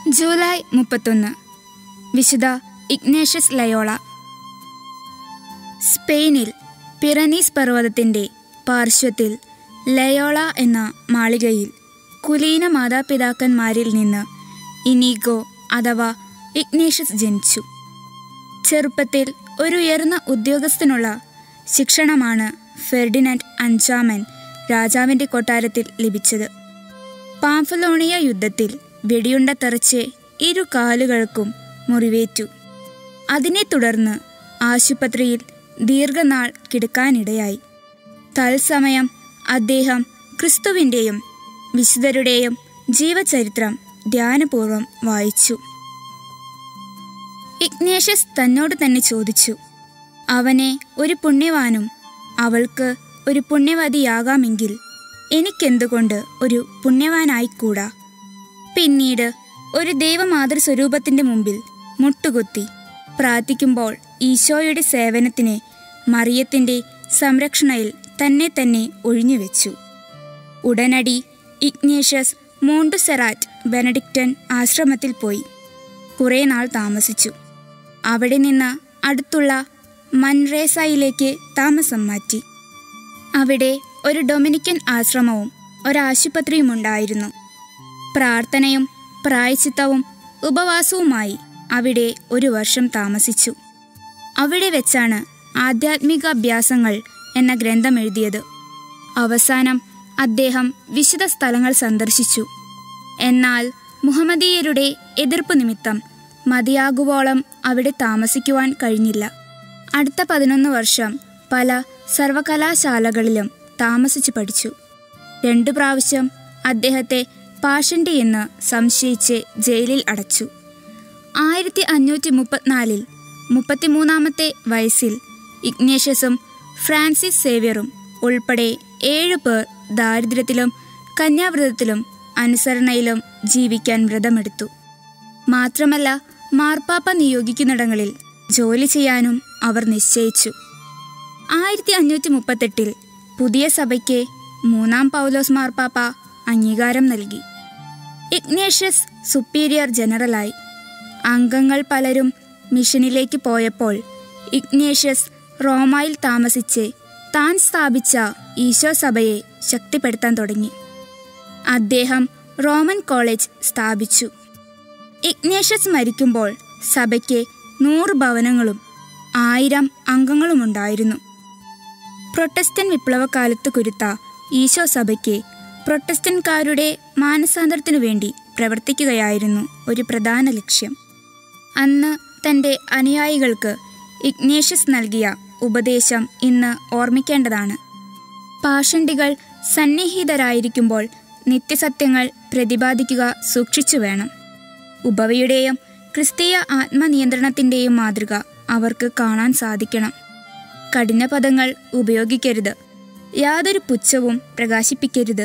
July മുപ്പത്തൊന്ന് വിശുദ്ധ Ignatius Loyola സ്പെയിനിൽ പിറനീസ് പർവ്വതത്തിൻ്റെ പാർശ്വത്തിൽ ലയോള എന്ന മാളികയിൽ കുലീന മാതാപിതാക്കന്മാരിൽ നിന്ന് ഇനീഗോ അഥവാ ഇഗ്നേഷ്യസ് ജനിച്ചു ചെറുപ്പത്തിൽ ഒരു ഉയർന്ന ഉദ്യോഗസ്ഥനുള്ള ശിക്ഷണമാണ് ഫെർഡിനൻഡ് അഞ്ചാമൻ രാജാവിൻ്റെ കൊട്ടാരത്തിൽ ലഭിച്ചത് പാംഫലോണിയ യുദ്ധത്തിൽ വെടിയുണ്ട തെറിച്ച് ഇരു കാലുകൾക്കും മുറിവേറ്റു അതിനെ തുടർന്ന് ആശുപത്രിയിൽ ദീർഘനാൾ കിടക്കാനിടയായി തത്സമയം അദ്ദേഹം ക്രിസ്തുവിൻ്റെയും വിശുദ്ധരുടെയും ജീവചരിത്രം ധ്യാനപൂർവം വായിച്ചു ഇഗ്നേഷ്യസ് തന്നോട് തന്നെ ചോദിച്ചു അവനെ ഒരു പുണ്യവാനും അവൾക്ക് ഒരു പുണ്യവതിയാകാമെങ്കിൽ എനിക്കെന്തുകൊണ്ട് ഒരു പുണ്യവാനായിക്കൂടാ പിന്നീട് ഒരു ദൈവമാതൃസ്വരൂപത്തിൻ്റെ മുമ്പിൽ മുട്ടുകുത്തി പ്രാർത്ഥിക്കുമ്പോൾ ഈശോയുടെ സേവനത്തിന് മറിയത്തിൻ്റെ സംരക്ഷണയിൽ തന്നെ തന്നെ ഒഴിഞ്ഞുവെച്ചു ഉടനടി ഇഗ്നേഷ്യസ് മോണ്ടുസെറാറ്റ് ബെനഡിക്റ്റൻ ആശ്രമത്തിൽ പോയി കുറേ നാൾ താമസിച്ചു അവിടെ നിന്ന് അടുത്തുള്ള മൻറേസയിലേക്ക് താമസം മാറ്റി അവിടെ ഒരു ഡൊമിനിക്കൻ ആശ്രമവും ഒരാശുപത്രിയും ഉണ്ടായിരുന്നു പ്രാർത്ഥനയും പ്രായച്ചിത്തവും ഉപവാസവുമായി അവിടെ ഒരു വർഷം താമസിച്ചു അവിടെ വെച്ചാണ് ആധ്യാത്മിക അഭ്യാസങ്ങൾ എന്ന ഗ്രന്ഥം എഴുതിയത് അവസാനം അദ്ദേഹം വിശുദ്ധ സ്ഥലങ്ങൾ സന്ദർശിച്ചു എന്നാൽ മുഹമ്മദീയരുടെ എതിർപ്പ് നിമിത്തം മതിയാകുവോളം അവിടെ താമസിക്കുവാൻ കഴിഞ്ഞില്ല അടുത്ത പതിനൊന്ന് വർഷം പല സർവകലാശാലകളിലും താമസിച്ചു പഠിച്ചു രണ്ടു പ്രാവശ്യം അദ്ദേഹത്തെ പാഷണ്ടി എന്ന് സംശയിച്ച് ജയിലിൽ അടച്ചു ആയിരത്തി അഞ്ഞൂറ്റി മുപ്പത്തിനാലിൽ മുപ്പത്തിമൂന്നാമത്തെ വയസ്സിൽ ഇഗ്നേഷ്യസും ഫ്രാൻസിസ് സേവ്യറും ഉൾപ്പെടെ ഏഴു പേർ ദാരിദ്ര്യത്തിലും കന്യാവ്രതത്തിലും അനുസരണയിലും ജീവിക്കാൻ വ്രതമെടുത്തു മാത്രമല്ല മാർപ്പാപ്പ നിയോഗിക്കുന്നിടങ്ങളിൽ ജോലി ചെയ്യാനും അവർ നിശ്ചയിച്ചു ആയിരത്തി അഞ്ഞൂറ്റി മുപ്പത്തെട്ടിൽ പുതിയ സഭയ്ക്ക് മൂന്നാം പൗലോസ് മാർപ്പാപ്പ അംഗീകാരം നൽകി ഇഗ്നേഷ്യസ് സുപ്പീരിയർ ജനറലായി അംഗങ്ങൾ പലരും മിഷനിലേക്ക് പോയപ്പോൾ ഇഗ്നേഷ്യസ് റോമായിൽ താമസിച്ച് താൻ സ്ഥാപിച്ച ഈശോ സഭയെ ശക്തിപ്പെടുത്താൻ തുടങ്ങി അദ്ദേഹം റോമൻ കോളേജ് സ്ഥാപിച്ചു ഇഗ്നേഷ്യസ് മരിക്കുമ്പോൾ സഭയ്ക്ക് നൂറ് ഭവനങ്ങളും ആയിരം അംഗങ്ങളുമുണ്ടായിരുന്നു പ്രൊട്ടസ്റ്റൻ വിപ്ലവകാലത്ത് കുരുത്ത ഈശോ സഭയ്ക്ക് പ്രൊട്ടസ്റ്റന്റുകാരുടെ മാനസാന്തരത്തിനു വേണ്ടി പ്രവർത്തിക്കുകയായിരുന്നു ഒരു പ്രധാന ലക്ഷ്യം അന്ന് തൻ്റെ അനുയായികൾക്ക് ഇഗ്നേഷ്യസ് നൽകിയ ഉപദേശം ഇന്ന് ഓർമ്മിക്കേണ്ടതാണ് പാഷണ്ടികൾ സന്നിഹിതരായിരിക്കുമ്പോൾ നിത്യസത്യങ്ങൾ പ്രതിപാദിക്കുക സൂക്ഷിച്ചു വേണം ഉപവയുടെയും ക്രിസ്തീയ ആത്മനിയന്ത്രണത്തിൻ്റെയും മാതൃക അവർക്ക് കാണാൻ സാധിക്കണം കഠിന പദങ്ങൾ ഉപയോഗിക്കരുത് യാതൊരു പുച്ഛവും പ്രകാശിപ്പിക്കരുത്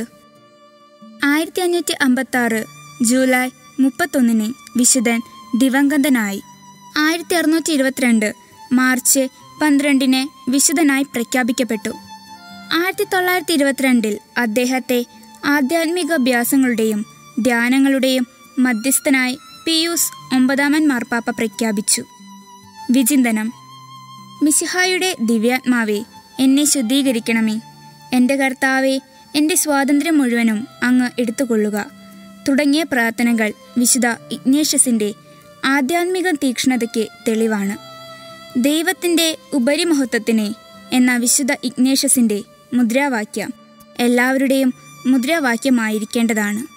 ആയിരത്തി അഞ്ഞൂറ്റി അമ്പത്തി ആറ് ജൂലൈ മുപ്പത്തൊന്നിന് വിശുദ്ധൻ ദിവംഗതനായി ആയിരത്തി അറുന്നൂറ്റി ഇരുപത്തിരണ്ട് മാർച്ച് പന്ത്രണ്ടിന് വിശുദ്ധനായി പ്രഖ്യാപിക്കപ്പെട്ടു ആയിരത്തി തൊള്ളായിരത്തി ഇരുപത്തിരണ്ടിൽ അദ്ദേഹത്തെ ആധ്യാത്മികാഭ്യാസങ്ങളുടെയും ധ്യാനങ്ങളുടെയും മധ്യസ്ഥനായി പിയൂസ് ഒമ്പതാമൻ മാർപ്പാപ്പ പ്രഖ്യാപിച്ചു വിചിന്തനം മിശിഹായുടെ ദിവ്യാത്മാവേ എന്നെ ശുദ്ധീകരിക്കണമേ എൻ്റെ കർത്താവെ എൻ്റെ സ്വാതന്ത്ര്യം മുഴുവനും അങ്ങ് എടുത്തുകൊള്ളുക തുടങ്ങിയ പ്രാർത്ഥനകൾ വിശുദ്ധ ഇഗ്നേഷ്യസിൻ്റെ ആധ്യാത്മിക തീക്ഷ്ണതയ്ക്ക് തെളിവാണ് ദൈവത്തിൻ്റെ ഉപരിമഹത്വത്തിന് എന്ന വിശുദ്ധ ഇഗ്നേഷ്യസിൻ്റെ മുദ്രാവാക്യം എല്ലാവരുടെയും മുദ്രാവാക്യമായിരിക്കേണ്ടതാണ്